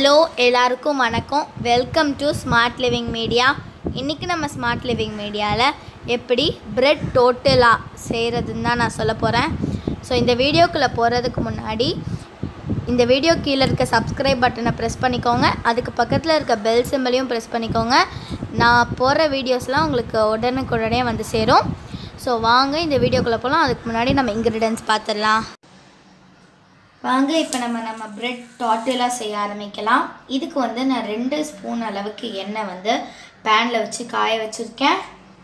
hello எல்லாருக்கும் வணக்கம் welcome to smart living media இன்றைக்கி நம்ம ஸ்மார்ட் லிவிங் மீடியாவில் எப்படி பிரெட் டோட்டலாக செய்கிறதுன்னு தான் நான் சொல்ல போகிறேன் ஸோ இந்த வீடியோக்குள்ளே போகிறதுக்கு முன்னாடி இந்த வீடியோ கீழே இருக்க சப்ஸ்கிரைப் பட்டனை ப்ரெஸ் பண்ணிக்கோங்க அதுக்கு பக்கத்தில் இருக்க பெல் சிம்பிளையும் ப்ரெஸ் பண்ணிக்கோங்க நான் போடுற வீடியோஸ்லாம் உங்களுக்கு உடனுக்குடனே வந்து சேரும் ஸோ வாங்க இந்த வீடியோக்குள்ளே போகலாம் அதுக்கு முன்னாடி நம்ம இன்க்ரீடியன்ஸ் பார்த்துடலாம் வாங்க இப்போ நம்ம நம்ம பிரெட் டாட்டலாக செய்ய ஆரம்பிக்கலாம் இதுக்கு வந்து நான் ரெண்டு ஸ்பூன் அளவுக்கு எண்ணெய் வந்து பேனில் வச்சு காய வச்சுருக்கேன்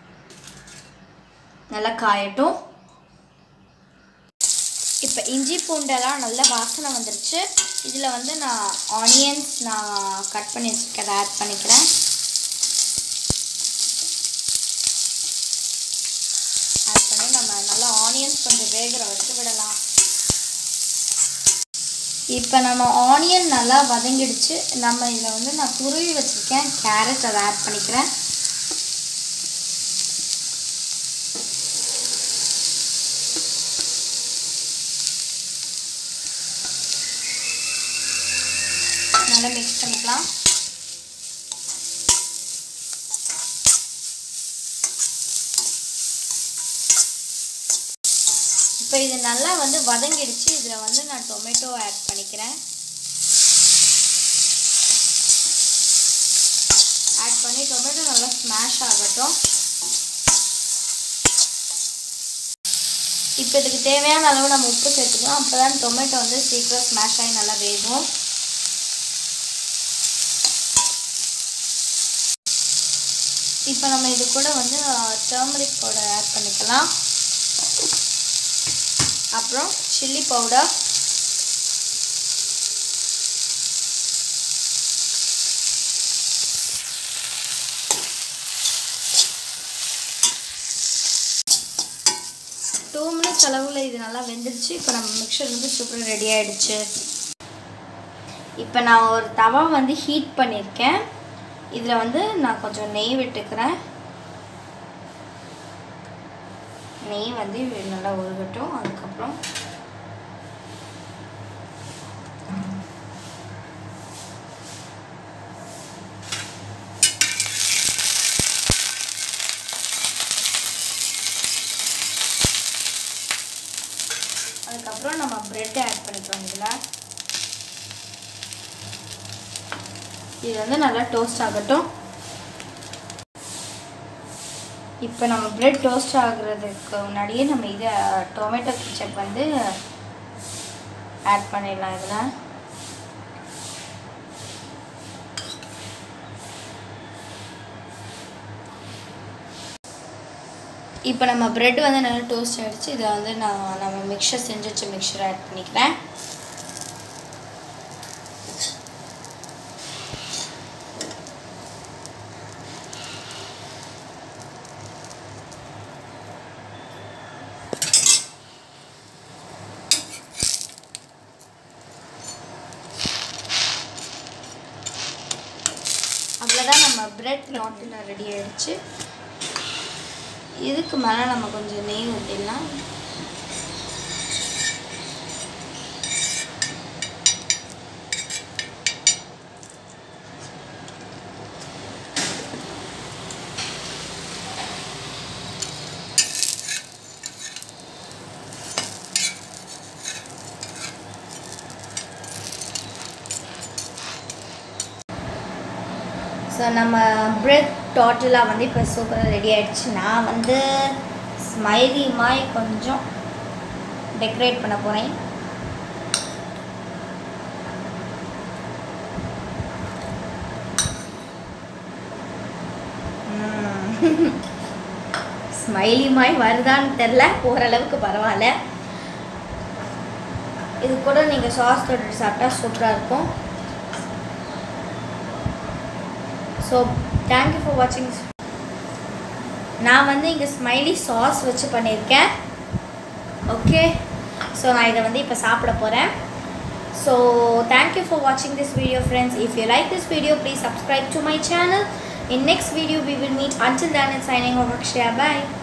நல்லா காயட்டும் இப்போ இஞ்சி பூண்டெல்லாம் நல்ல வாசனை வந்துருச்சு இதில் வந்து நான் ஆனியன்ஸ் நான் கட் பண்ணி வச்சுருக்கேன் ஆட் பண்ணிக்கிறேன் ஆட் பண்ணி நம்ம நல்லா ஆனியன்ஸ் கொஞ்சம் வேகிற வரைக்கும் விடலாம் இப்போ நம்ம ஆனியன் நல்லா வதங்கிடுச்சு நம்ம இதில் வந்து நான் துருவி வச்சுருக்கேன் கேரட் அதை ஆட் பண்ணிக்கிறேன் நல்லா மிக்ஸ் பண்ணிக்கலாம் இப்போ இது நல்லா வந்து வதங்கிடுச்சு இதில் வந்து நான் டொமேட்டோ ஆட் பண்ணிக்கிறேன் ஆட் பண்ணி டொமேட்டோ நல்லா ஸ்மாஷ் ஆகட்டும் இப்போ இதுக்கு தேவையான அளவு நம்ம உப்பு சேர்த்துக்கலாம் அப்போ தான் டொமேட்டோ வந்து சீக்கிரம் ஸ்மாஷ் ஆகி நல்லா வேகும் இப்போ நம்ம இது கூட வந்து டர்மரிக் பவுடர் ஆட் பண்ணிக்கலாம் அப்புறம் சில்லி பவுடர் டூ மினிட்ஸ் அளவில் இது நல்லா வெந்துருச்சு இப்போ நம்ம மிக்சர் வந்து சூப்பராக ரெடி ஆகிடுச்சு இப்போ நான் ஒரு தவா வந்து ஹீட் பண்ணியிருக்கேன் இதில் வந்து நான் கொஞ்சம் நெய் விட்டுக்கிறேன் நெய் வந்து நல்லா உருகட்டும் அதுக்கப்புறம் அதுக்கப்புறம் நம்ம ப்ரெட் ஆட் பண்ணிக்கிறோம் இதில் இது வந்து நல்லா டோஸ்ட் ஆகட்டும் இப்போ நம்ம ப்ரெட் டோஸ்ட் ஆகுறதுக்கு முன்னாடியே நம்ம இதை டொமேட்டோ கிச்சப் வந்து ஆட் பண்ணிடலாம் இதில் இப்போ நம்ம ப்ரெட் வந்து நல்லா டோஸ்ட் ஆகிடுச்சு இதை வந்து நான் நம்ம மிக்சர் செஞ்சு வச்ச மிக்சர் ஆட் பண்ணிக்கிறேன் அவ்வளோதான் நம்ம பிரெட் நாட்டில் ரெடி ஆயிடுச்சு இதுக்கு மேலே நம்ம கொஞ்சம் நெய் ஊற்றிடலாம் ஸோ நம்ம பிரெட் டோட்டலாக வந்து இப்போ சூப்பராக ரெடி ஆகிடுச்சு நான் வந்து ஸ்மைலி மாய் கொஞ்சம் டெக்கரேட் பண்ண போகிறேன் ஸ்மைலி மாய் வருதான்னு தெரில ஓரளவுக்கு பரவாயில்ல இது கூட நீங்கள் சாஸ் தொட்டு சாப்பிட்டா சூப்பராக இருக்கும் ஸோ தேங்க்யூ ஃபார் வாட்சிங் நான் வந்து இங்கே ஸ்மைலி சாஸ் வச்சு பண்ணியிருக்கேன் ஓகே ஸோ நான் இதை வந்து இப்போ சாப்பிட போகிறேன் ஸோ தேங்க்யூ ஃபார் வாட்சிங் this video friends if you like this video please subscribe to my channel in next video we will meet until then it signing off Akshaya bye